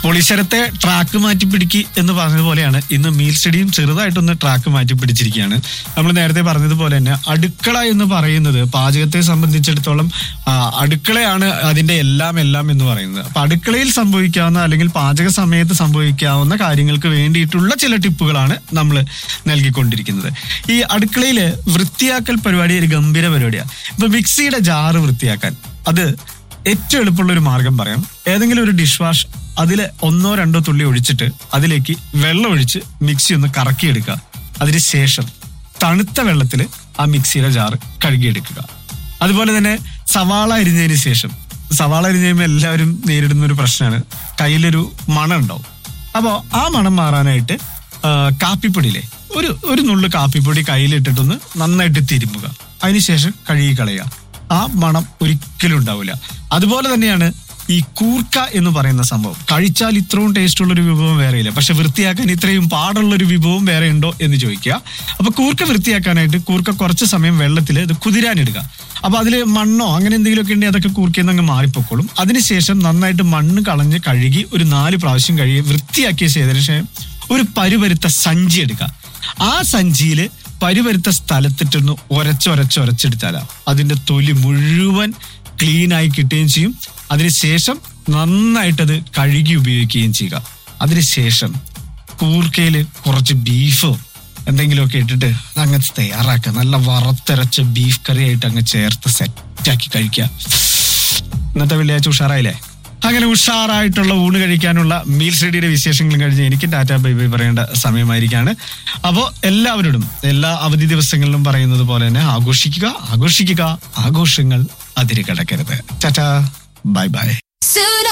പൊളിശരത്തെ track മാറ്റി പിടിക്കി എന്ന് പറഞ്ഞതുപോലെയാണ് ഇന്ന് മീൽ സ്റ്റഡിയും ചെറുതായിട്ടൊന്ന് ട്രാക്ക് മാറ്റി പിടിച്ചിരിക്കുകയാണ് നമ്മൾ നേരത്തെ പറഞ്ഞതുപോലെ തന്നെ അടുക്കള എന്ന് പറയുന്നത് പാചകത്തെ സംബന്ധിച്ചിടത്തോളം ആ, അടുക്കളയാണ് അതിന്റെ എല്ലാം എല്ലാം എന്ന് പറയുന്നത് അപ്പൊ അടുക്കളയിൽ സംഭവിക്കാവുന്ന അല്ലെങ്കിൽ പാചക സമയത്ത് സംഭവിക്കാവുന്ന കാര്യങ്ങൾക്ക് വേണ്ടിയിട്ടുള്ള ചില ടിപ്പുകളാണ് നമ്മൾ നൽകിക്കൊണ്ടിരിക്കുന്നത് ഈ അടുക്കളയില് വൃത്തിയാക്കൽ പരിപാടി ഒരു ഗംഭീര പരിപാടിയാണ് ഇപ്പൊ മിക്സിയുടെ ജാറ് വൃത്തിയാക്കാൻ അത് ഏറ്റവും എളുപ്പമുള്ള ഒരു മാർഗം പറയാം ഏതെങ്കിലും ഒരു ഡിഷ് വാഷ് അതിൽ ഒന്നോ രണ്ടോ തുള്ളി ഒഴിച്ചിട്ട് അതിലേക്ക് വെള്ളം ഒഴിച്ച് മിക്സി ഒന്ന് കറക്കിയെടുക്കുക അതിന് ശേഷം തണുത്ത വെള്ളത്തിൽ ആ മിക്സിയുടെ ജാറ് കഴുകിയെടുക്കുക അതുപോലെ തന്നെ സവാള അരിഞ്ഞതിന് ശേഷം സവാള അരിഞ്ഞ് കഴിയുമ്പോൾ എല്ലാവരും നേരിടുന്ന ഒരു പ്രശ്നമാണ് കയ്യിലൊരു മണം ഉണ്ടാവും അപ്പോൾ ആ മണം മാറാനായിട്ട് ആ, കാപ്പിപ്പൊടിയിലെ ഒരു ഒരു നുള്ളു കാപ്പിപ്പൊടി കയ്യിലിട്ടിട്ടൊന്ന് നന്നായിട്ട് തിരുമുക അതിനുശേഷം കഴുകി കളയുക ആ മണം ഒരിക്കലും ഉണ്ടാവില്ല അതുപോലെ തന്നെയാണ് ഈ കൂർക്ക എന്ന് പറയുന്ന സംഭവം കഴിച്ചാൽ ഇത്രയും ടേസ്റ്റ് ഉള്ള ഒരു വിഭവം വേറെയില്ല പക്ഷെ വൃത്തിയാക്കാൻ ഇത്രയും പാടുള്ള ഒരു വിഭവം വേറെ ഉണ്ടോ എന്ന് ചോദിക്കുക അപ്പൊ കൂർക്ക വൃത്തിയാക്കാനായിട്ട് കൂർക്ക കുറച്ച് സമയം വെള്ളത്തിൽ ഇത് കുതിരാനിടുക അപ്പൊ അതിൽ മണ്ണോ അങ്ങനെ എന്തെങ്കിലുമൊക്കെ ഉണ്ടെങ്കിൽ അതൊക്കെ കൂർക്കയിൽ നിന്ന് അങ്ങ് മാറിപ്പോക്കോളും അതിനുശേഷം നന്നായിട്ട് മണ്ണ് കളഞ്ഞ് കഴുകി ഒരു നാല് പ്രാവശ്യം കഴുകി വൃത്തിയാക്കിയ ശേഷം ശേഷം ഒരു പരുപരുത്ത സഞ്ചി എടുക്കുക ആ സഞ്ചിയില് പരുപരുത്ത സ്ഥലത്തിട്ടൊന്ന് ഒരച്ചൊരച്ചൊരച്ചെടുത്താലാ അതിന്റെ തൊലി മുഴുവൻ ക്ലീൻ ആയി കിട്ടുകയും ചെയ്യും അതിനുശേഷം നന്നായിട്ടത് കഴുകി ഉപയോഗിക്കുകയും ചെയ്യുക അതിനുശേഷം കൂർക്കയിൽ കുറച്ച് ബീഫോ എന്തെങ്കിലുമൊക്കെ ഇട്ടിട്ട് അങ്ങ് തയ്യാറാക്കുക നല്ല വറുത്തരച്ച ബീഫ് കറി ആയിട്ട് അങ്ങ് ചേർത്ത് സെറ്റാക്കി കഴിക്കുക ഇന്നത്തെ വെള്ളിയാഴ്ച ഉഷാറായില്ലേ അങ്ങനെ ഉഷാറായിട്ടുള്ള ഊണ് കഴിക്കാനുള്ള മീൽ സ്റ്റഡിയുടെ വിശേഷങ്ങളും കഴിഞ്ഞ് എനിക്ക് ടാറ്റ ബൈ ബൈ പറയേണ്ട സമയമായിരിക്കാണ് അപ്പോൾ എല്ലാവരോടും എല്ലാ അവധി ദിവസങ്ങളിലും പറയുന്നത് പോലെ തന്നെ ആഘോഷിക്കുക ആഘോഷിക്കുക ആഘോഷങ്ങൾ അതിര് കിടക്കരുത് ടാറ്റ ബൈ ബൈ Suit